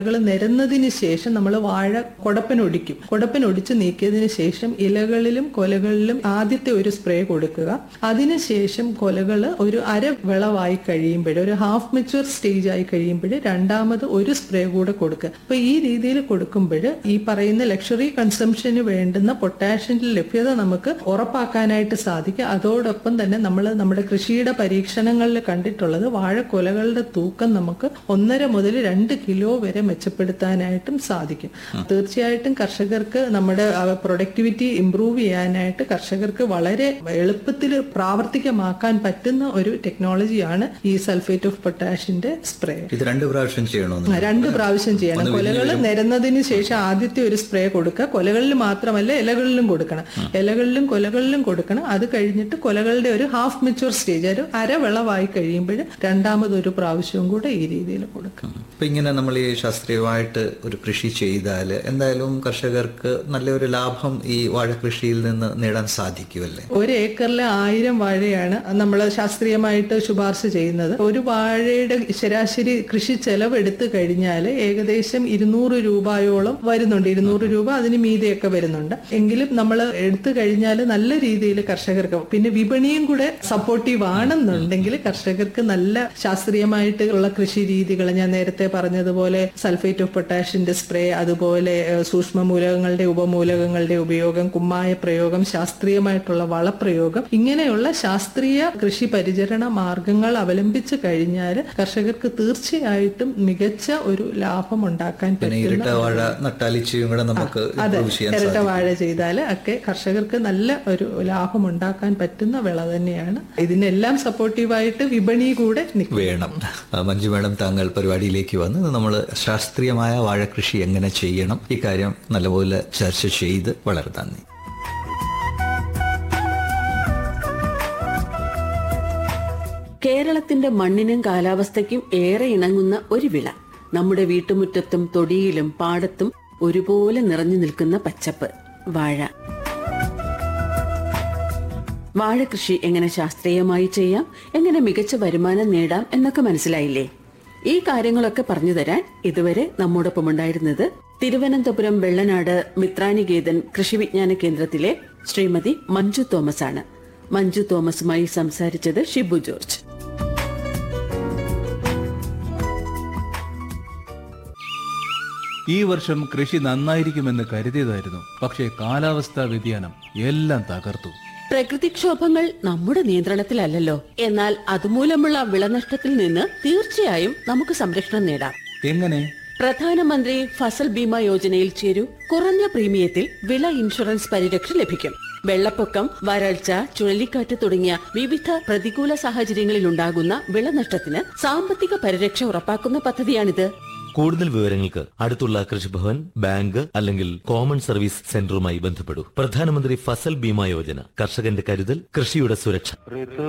ഇലകൾ നിരന്നതിന് ശേഷം നമ്മൾ വാഴ കൊടപ്പനൊടിക്കും കൊടപ്പനൊടിച്ച് നീക്കിയതിന് ശേഷം ഇലകളിലും കൊലകളിലും ആദ്യത്തെ ഒരു സ്പ്രേ കൊടുക്കുക അതിനുശേഷം കൊലകൾ ഒരു അര വിളവായി കഴിയുമ്പോൾ ഒരു ഹാഫ് മെച്ചുവർ സ്റ്റേജ് ആയി കഴിയുമ്പോൾ രണ്ടാമത് ഒരു സ്പ്രേ കൂടെ കൊടുക്കുക അപ്പൊ ഈ രീതിയിൽ കൊടുക്കുമ്പോൾ ഈ പറയുന്ന ലക്ഷറി കൺസംഷന് വേണ്ടുന്ന പൊട്ടാഷ്യന്റെ ലഭ്യത നമുക്ക് ഉറപ്പാക്കാനായിട്ട് സാധിക്കും അതോടൊപ്പം തന്നെ നമ്മൾ നമ്മുടെ കൃഷിയുടെ പരീക്ഷണങ്ങളിൽ കണ്ടിട്ടുള്ളത് വാഴക്കൊലകളുടെ തൂക്കം നമുക്ക് ഒന്നര മുതൽ രണ്ട് കിലോ വരെ മെച്ചപ്പെടുത്താനായിട്ടും സാധിക്കും തീർച്ചയായിട്ടും കർഷകർക്ക് നമ്മുടെ പ്രൊഡക്ടിവിറ്റി ഇംപ്രൂവ് ചെയ്യാനായിട്ട് കർഷകർക്ക് വളരെ എളുപ്പത്തിൽ പ്രാവർത്തികമാക്കാൻ പറ്റുന്ന ഒരു ടെക്നോളജിയാണ് ഈ സൾഫേറ്റ് ഓഫ് പൊട്ടാഷിന്റെ സ്പ്രേ ഇത് രണ്ട് പ്രാവശ്യം ചെയ്യണമെന്ന് രണ്ട് പ്രാവശ്യം ചെയ്യണം കൊലകൾ നിരന്നതിന് ശേഷം ആദ്യത്തെ ഒരു സ്പ്രേ കൊടുക്കുക കൊലകളിൽ മാത്രമല്ല ഇലകളിലും കൊടുക്കണം ഇലകളിലും കൊലകളിലും കൊടുക്കണം അത് കഴിഞ്ഞിട്ട് കൊലകളുടെ ഒരു ഹാഫ് മെച്ചുവർ സ്റ്റേജ് ഒരു അരവിളവായി കഴിയുമ്പോൾ രണ്ടാമത് ഒരു പ്രാവശ്യവും കൂടെ ഈ രീതിയിൽ കൊടുക്കണം അപ്പൊ ഇങ്ങനെ നമ്മൾ ഈ ശാസ്ത്രീയമായിട്ട് ഒരു കൃഷി ചെയ്താൽ എന്തായാലും കർഷകർക്ക് നല്ലൊരു ലാഭം ഈ വാഴ കൃഷിയിൽ നിന്ന് നേടാൻ സാധിക്കുമല്ലേ ഒരു ഏക്കറിലെ ആയിരം വാഴയാണ് നമ്മൾ ശാസ്ത്രീയമായിട്ട് ശുപാർശ ചെയ്യുന്നത് ഒരു വാഴയുടെ ശരാശരി കൃഷി ചെലവ് എടുത്തു കഴിഞ്ഞാൽ ഏകദേശം ഇരുന്നൂറ് രൂപയോളം വരുന്നുണ്ട് ഇരുന്നൂറ് രൂപ അതിന് മീതെയൊക്കെ വരുന്നുണ്ട് എങ്കിലും നമ്മൾ എടുത്തു കഴിഞ്ഞാൽ നല്ല രീതിയിൽ കർഷകർക്ക് പിന്നെ വിപണിയും കൂടെ സപ്പോർട്ടീവ് ആണെന്നുണ്ടെങ്കിൽ കർഷകർക്ക് നല്ല ശാസ്ത്രീയമായിട്ട് ഉള്ള കൃഷി രീതികൾ ഞാൻ നേരത്തെ പറഞ്ഞതുപോലെ സൾഫേറ്റ് ഓഫ് പൊട്ടാഷിന്റെ സ്പ്രേ അതുപോലെ ഏഹ്, സൂക്ഷ്മ മൂലകങ്ങളുടെ ഉപമൂലകങ്ങളുടെ ഉപയോഗം കുമ്മായ പ്രയോഗം ശാസ്ത്രീയമായിട്ടുള്ള വളപ്രയോഗം ഇങ്ങനെയുള്ള ശാസ്ത്രീയ കൃഷി പരിചരണ മാർഗങ്ങൾ അവലംബിച്ചു കഴിഞ്ഞാൽ കർഷകർക്ക് തീർച്ചയായിട്ടും മികച്ച ഒരു ലാഭം ഉണ്ടാക്കാൻ പിന്നെ പറ്റും ഇരട്ട വാഴ നട്ടാലിച്ചയും കൂടെ നമുക്ക് അതെ improve ചെയ്യാൻ ഇരട്ട സാധിക്കും വാഴ ചെയ്താൽ ഒക്കെ കർഷകർക്ക് നല്ല ഒരു ലാഭം ഉണ്ടാക്കാൻ പറ്റുന്ന വിള തന്നെയാണ് ഇതിനെല്ലാം സപ്പോർട്ടീവായിട്ട് വിപണി കൂടെ നിൽക്കും വേണം ആ, മഞ്ജു മേഡം താങ്കൾ പരിപാടിയിലേക്ക് വന്ന് നമ്മൾ ശാസ്ത്രീയമായ വാഴകൃഷി എങ്ങനെ ചെയ്യണം ഇക്കാര്യം നല്ലപോലെ ചർച്ച ചെയ്ത് വളരെ നന്ദി കേരളത്തിന്റെ മണ്ണിനും കാലാവസ്ഥയ്ക്കും ഏറെ ഇണങ്ങുന്ന ഒരു വിള നമ്മുടെ വീട്ടുമുറ്റത്തും തൊടിയിലും പാടത്തും ഒരുപോലെ നിറഞ്ഞു നിൽക്കുന്ന പച്ചപ്പ് വാഴ വാഴ കൃഷി എങ്ങനെ ശാസ്ത്രീയമായി ചെയ്യാം എങ്ങനെ മികച്ച വരുമാനം നേടാം എന്നൊക്കെ മനസ്സിലായില്ലേ ഈ കാര്യങ്ങളൊക്കെ പറഞ്ഞു തരാൻ ഇതുവരെ നമ്മോടൊപ്പം ഉണ്ടായിരുന്നത് തിരുവനന്തപുരം വെള്ളനാട് മിത്രാനികേതൻ കൃഷി വിജ്ഞാന കേന്ദ്രത്തിലെ ശ്രീമതി മഞ്ജു തോമസ് ആണ് മഞ്ജു തോമസുമായി സംസാരിച്ചത് ഷിബു ജോർജ് ഈ വർഷം കൃഷി നന്നായിരിക്കുമെന്ന് കരുതിയതായിരുന്നു പക്ഷേ കാലാവസ്ഥാ വ്യതിയാനം എല്ലാം തകർത്തു പ്രകൃതിക്ഷോഭങ്ങൾ നമ്മുടെ നിയന്ത്രണത്തിലല്ലല്ലോ എന്നാൽ അതുമൂലമുള്ള വിളനഷ്ടത്തിൽ നിന്ന് തീർച്ചയായും നമുക്ക് സംരക്ഷണം നേടാം എങ്ങനെ പ്രധാനമന്ത്രി ഫസൽ ബീമ യോജനയിൽ ചേരൂ കുറഞ്ഞ പ്രീമിയത്തിൽ വിള ഇൻഷുറൻസ് പരിരക്ഷ ലഭിക്കും വെള്ളപ്പൊക്കം വരൾച്ച ചുഴലിക്കാറ്റ് തുടങ്ങിയ വിവിധ പ്രതികൂല സാഹചര്യങ്ങളിൽ ഉണ്ടാകുന്ന വിളനഷ്ടത്തിന് സാമ്പത്തിക പരിരക്ഷ ഉറപ്പാക്കുന്ന പദ്ധതിയാണിത് കൂടുതൽ വിവരങ്ങൾക്ക് അടുത്തുള്ള കൃഷിഭവൻ ബാങ്ക് അല്ലെങ്കിൽ കോമൺ സർവീസ് സെന്ററുമായി ബന്ധപ്പെടൂ പ്രധാനമന്ത്രി ഫസൽ ബീമ യോജന കർഷകന്റെ കരുതൽ കൃഷിയുടെ സുരക്ഷ